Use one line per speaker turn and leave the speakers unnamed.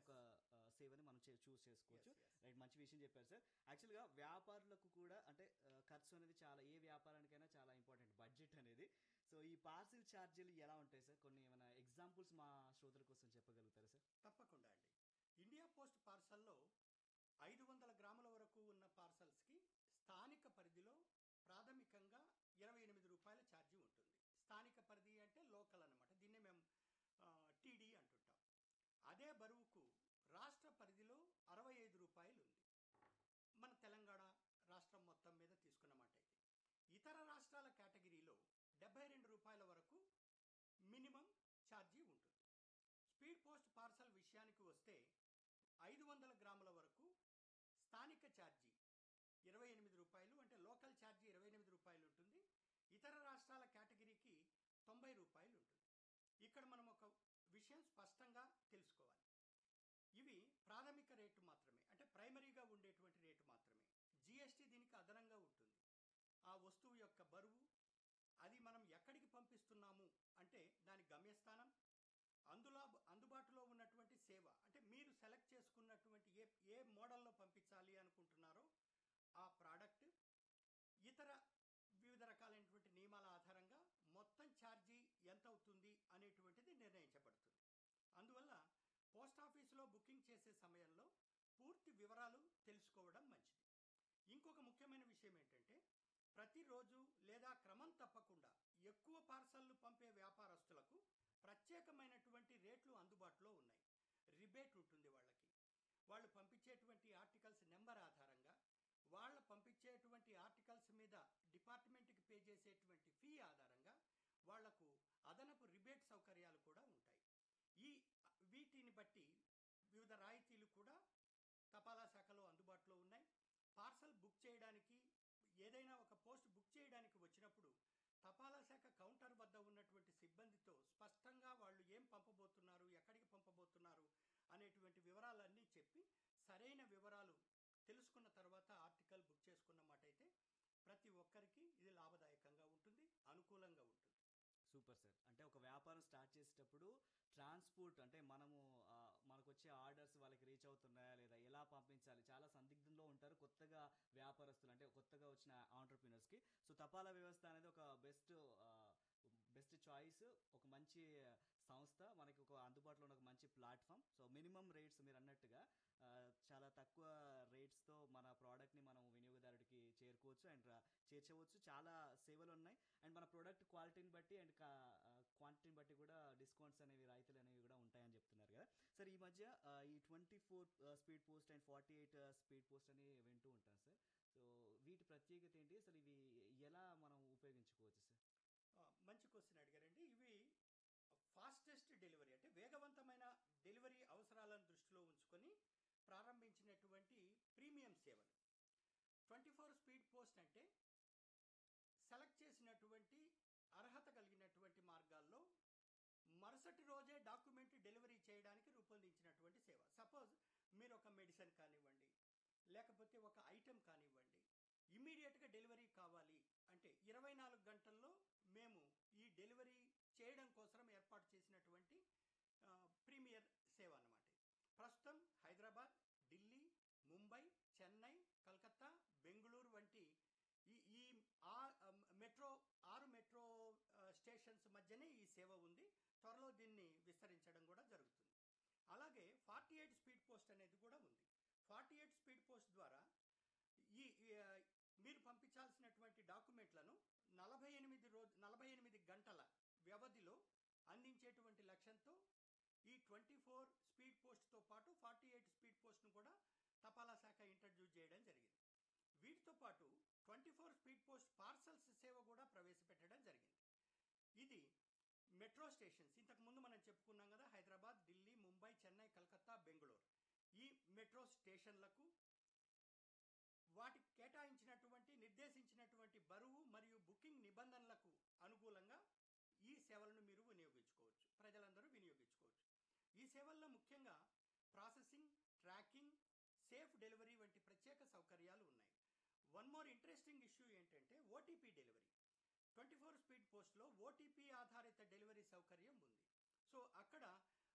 ఒక ఆ, సేవని మనం చూస్ చేసుకోవచ్చు
Yes, yes.
రైట్ మంచి విషయం చెప్పారు సార్ యాక్చువల్గా వ్యాపారులకు కూడా అంటే ఆ, ఖర్చు అనేది చాలా ఏ వ్యాపారానికైనా చాలా ఇంపార్టెంట్ బడ్జెట్ అనేది సో ఈ పార్సిల్ ఛార్జీలు ఎలా ఉంటాయి సార్ కొన్ని ఏమైనా ఎగ్జాంపుల్స్ మా శ్రోతల కోసం చెప్పగలుగుతారా సార్
తప్పకుండా అండి ఇండియా పోస్ట్ పార్సల్లో ఐదు వందల గ్రాముల వరకు ఉన్న పార్సల్స్కి స్థానిక పరిధిలో ప్రాథమికంగా ఇరవై ఎనిమిది రూపాయల ఛార్జీ ఉంటుంది స్థానిక పరిధి అంటే లోకల్ అన్నమాట దీన్నే మేము టీడీ అంటుంటాం అదే బరువుకు రాష్ట్ర పరిధిలో అరవై ఐదు రూపాయలు ఉంది మన తెలంగాణ రాష్ట్రం మొత్తం మీద తీసుకున్నమాట అయితే ఇతర రాష్ట్రాల కేటగిరీలో డెబ్బై రెండు రూపాయల వరకు మినిమం ఛార్జీ ఉంటుంది స్పీడ్ పోస్ట్ పార్సల్ విషయానికి వస్తే ఐదు వందల గ్రాముల వరకు స్థానిక ఛార్జీ ఇరవై ఎనిమిది రూపాయలు అంటే లోకల్ ఛార్జీ ఇరవై ఎనిమిది రూపాయలు ఉంటుంది ఇతర రాష్ట్రాల కేటగిరీకి తొంభై రూపాయలు ఉంటుంది ఇక్కడ మనం ఒక విషయం స్పష్టంగా తెలుసుకోవాలి ఇవి ప్రాథమిక రేటు మాత్రమే అంటే ప్రైమరీగా ఉండేటువంటి రేటు మాత్రమే జిఎస్టీ దీనికి అదనంగా ఉంటుంది ఆ వస్తువు యొక్క బరువు అది మనం ఎక్కడికి పంపిస్తున్నాము అంటే దాని గమ్యస్థానం అందులో అందుబాటులో ఉన్నటువంటి సేవ అంటే మీరు సెలెక్ట్ చేసుకున్నటువంటి ఏ ఏ మోడల్లో పంపించాలి అనుకుంటున్నారో ఆ ప్రోడక్ట్ ఇతర వివిధ రకాలైనటువంటి నియమాల ఆధారంగా మొత్తం ఛార్జీ ఎంత అవుతుంది అనేటువంటిది నిర్ణయించబడుతుంది అందువల్ల పోస్ట్ ఆఫీసులో బుకింగ్ చేసే సమయంలో పూర్తి వివరాలు తెలుసుకోవడం మంచిది ఇంకొక ముఖ్యమైన విషయం ఏంటంటే ప్రతిరోజు లేదా క్రమం తప్పకుండా ఎక్కువ పార్సల్లు పంపే వ్యాపారస్తులకు ప్రత్యేకమైనటువంటి రేట్లు అందుబాటులో ఉన్నాయి రిబేట్ ఉంటుంది వాళ్ళకి వాళ్ళు పంపించేటువంటి ఆర్టికల్స్ నెంబర్ ఆధారంగా వాళ్ళ పంపించేటువంటి ఆర్టికల్స్ మీద డిపార్ట్మెంట్కి పే చేసేటువంటి ఫీ ఆధారంగా వాళ్లకు అదనపు రిబేట్ సౌకర్యాలు కూడా ఉంటాయి ఈ వీటిని బట్టి వివిధ రాయితీలు కూడా తపాలా శాఖలో అందుబాటులో ఉన్నాయి పార్సల్ బుక్ చేయడానికి ఏదైనా ఒక పోస్ట్ బుక్ చేయడానికి వచ్చినప్పుడు తపాలా శాఖ కౌంటర్ వద్ద ఉన్నటువంటి సిబ్బందితో స్పష్టంగా వాళ్ళు ఏం పంపబోతున్నారు ఎక్కడికి పంపబోతున్నారు అనేటువంటి వివరాలన్నీ చెప్పి సరైన వివరాలు తెలుసుకున్న తర్వాత ఆర్టికల్ బుక్ చేసుకున్నమాట అయితే ప్రతి ఒక్కరికి ఇది లాభదాయకంగా ఉంటుంది అనుకూలంగా ఉంటుంది
సూపర్ సార్ అంటే ఒక వ్యాపారం స్టార్ట్ చేసేటప్పుడు ట్రాన్స్పోర్ట్ అంటే మనము ఆ, మనకు వచ్చే ఆర్డర్స్ వాళ్ళకి రీచ్ అవుతున్నాయా లేదా ఎలా పంపించాలి చాలా సందిగ్ధంలో ఉంటారు కొత్తగా వ్యాపారస్తులు అంటే కొత్తగా వచ్చిన ఆంటర్ప్రినర్స్కి సో తపాలా వ్యవస్థ అనేది ఒక బెస్ట్ బెస్ట్ చాయిస్ ఒక మంచి సంస్థ మనకి ఒక అందుబాటులో ఉన్న ఒక మంచి ప్లాట్ఫామ్ సో మినిమం రేట్స్ మీరు అన్నట్టుగా ఆ, చాలా తక్కువ రేట్స్తో మన ప్రోడక్ట్ని మనం వినియోగదారుడికి చేరుకోవచ్చు అండ్ చేర్చవచ్చు చాలా సేవలు ఉన్నాయి అండ్ మన ప్రోడక్ట్ క్వాలిటీని బట్టి అండ్ క్వాంటిటీని బట్టి కూడా డిస్కౌంట్స్ అనేవి రాయితీలు అనేవి కూడా ఉంటాయని చెప్తున్నారు కదా సార్ ఈ మధ్య ఆ, ఈ twenty four speed post and forty eight speed post అని వింటూ ఉంటాను సార్ సో వీటి ప్రత్యేకత ఏంటి అసలు ఇవి ఎలా మనం ఉపయోగించుకోవచ్చు సార్
ఆ, మంచి క్వశ్చన్ అడిగారండి ఇవి ఫాస్టెస్ట్ డెలివరీ అంటే వేగవంతమైన డెలివరీ అవసరాలను దృష్టిలో ఉంచుకొని ప్రారంభించినటువంటి ప్రీమియం సేవలు ట్వంటీ ఫోర్ స్పీడ్ పోస్ట్ అంటే సెలెక్ట్ చేసినటువంటి అర్హత కలిగినటువంటి మార్గాల్లో మరుసటి రోజే డాక్యుమెంట్ డెలివరీ చేయడానికి రూపొందించినటువంటి సేవ సపోజ్ మీరు ఒక మెడిసిన్ కానివ్వండి లేకపోతే ఒక ఐటెం కానివ్వండి ఇమీడియట్గా డెలివరీ కావాలి అంటే ఇరవై నాలుగు గంటల్లో మేము ఈ డెలివరీ చేయడం కోసం ఏర్పాటు చేసినటువంటి ఆ, ప్రీమియర్ సేవ అన్నమాట ప్రస్తుతం హైదరాబాద్ ఢిల్లీ ముంబై చెన్నై కలకత్తా బెంగళూరు వంటి ఈ ఈ ఆ- ఆ మెట్రో ఆరు మెట్రో ఆ, స్టేషన్స్ మధ్యనే ఈ సేవ ఉంది త్వరలో దీన్ని విస్తరించడం కూడా జరుగుతుంది అలాగే ఫార్టీ ఎయిట్ స్పీడ్ పోస్ట్ అనేది కూడా ఉంది ఫార్టీ ఎయిట్ స్పీడ్ పోస్ట్ ద్వారా ఈ ఈ, ఆ, మీరు పంపించాల్సినటువంటి డాక్యుమెంట్లను నలభై ఎనిమిది రోజు నలభై ఎనిమిది గంటల వ్యవధిలో అందించేటువంటి లక్ష్యంతో ఈ ట్వంటీ ఫోర్ స్పీడ్ పోస్ట్తో పాటు ఫార్టీ ఎయిట్ స్పీడ్ పోస్ట్ను కూడా తపాలా శాఖ ఇంట్రడ్యూస్ చేయడం జరిగింది వీటితో పాటు twenty four speed post parcels సేవ కూడా ప్రవేశపెట్టడం జరిగింది ఇది మెట్రో స్టేషన్స్ ఇంతకు ముందు మనం చెప్పుకున్నాం కదా హైదరాబాద్ ఢిల్లీ ముంబై చెన్నై కలకత్తా బెంగళూరు ఈ మెట్రో స్టేషన్లకు వాటికి కేటాయించినటువంటి నిర్దేశించినటువంటి బరువు మరియు బుకింగ్ నిబంధనలకు అనుకూలంగా ఈ సేవలను మీరు వినియోగించుకోవచ్చు ప్రజలందరూ వినియోగించుకోవచ్చు ఈ సేవల్లో ముఖ్యంగా ప్రాసెసింగ్ ట్రాకింగ్ సేఫ్ డెలివరీ వంటి ప్రత్యేక సౌకర్యాలు ఉన్నాయి వన్ మోర్ ఇంట్రెస్టింగ్ ఇష్యూ ఏంటంటే OTP delivery twenty four speed పోస్ట్లో ఓటీపీ ఆధారిత డెలివరీ సౌకర్యం ఉంది సో అక్కడ